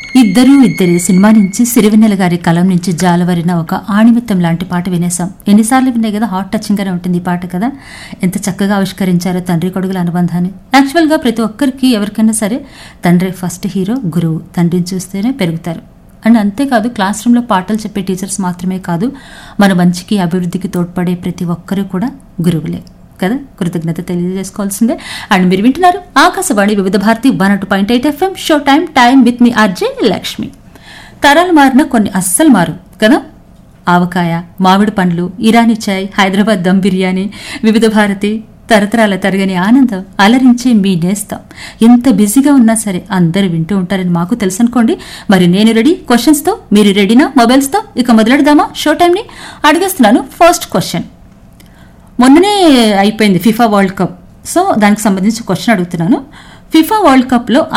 ఇద్దరు ఇద్దరే సినిమా నుంచి సిరివెన్నెల గారి కలం నుంచి జాలవరిన ఒక ఆణిమిత్తం లాంటి పాట వినేసాం ఎన్నిసార్లు విన్నాయి కదా హాట్ టచింగ్ గానే ఉంటుంది ఈ పాట కదా ఎంత చక్కగా ఆవిష్కరించారో తండ్రి కొడుకుల అనుబంధాన్ని యాక్చువల్గా ప్రతి ఒక్కరికి ఎవరికైనా సరే తండ్రి ఫస్ట్ హీరో గురువు తండ్రిని చూస్తేనే పెరుగుతారు అండ్ అంతేకాదు క్లాస్ రూమ్లో పాటలు చెప్పే టీచర్స్ మాత్రమే కాదు మన మంచికి అభివృద్ధికి తోడ్పడే ప్రతి ఒక్కరూ కూడా గురువులే కదా కృతజ్ఞత తెలియజేసుకోవాల్సిందే అండ్ మీరు వింటున్నారు ఆకాశవాణి వివిధ భారతి వన్ అటు point eight FM show time time with మీ ఆర్జే లక్ష్మి తరాలు మారిన కొన్ని అస్సలు మారు కదా ఆవకాయ మామిడి పండ్లు ఇరానీ చాయ్ హైదరాబాద్ దమ్ బిర్యానీ వివిధ భారతి తరతరాల తరగని ఆనందం అలరించే మీ నేస్తాం ఎంత బిజీగా ఉన్నా సరే అందరూ వింటూ ఉంటారని మాకు తెలుసు అనుకోండి మరి నేను రెడీ క్వశ్చన్స్తో మీరు రెడీనా మొబైల్స్తో ఇక మొదలెడదామా షో టైంని అడిగేస్తున్నాను ఫస్ట్ క్వశ్చన్ మొన్ననే అయిపోయింది ఫిఫా వరల్డ్ కప్ సో దానికి సంబంధించి క్వశ్చన్ అడుగుతున్నాను ఫిఫా వరల్డ్ కప్లో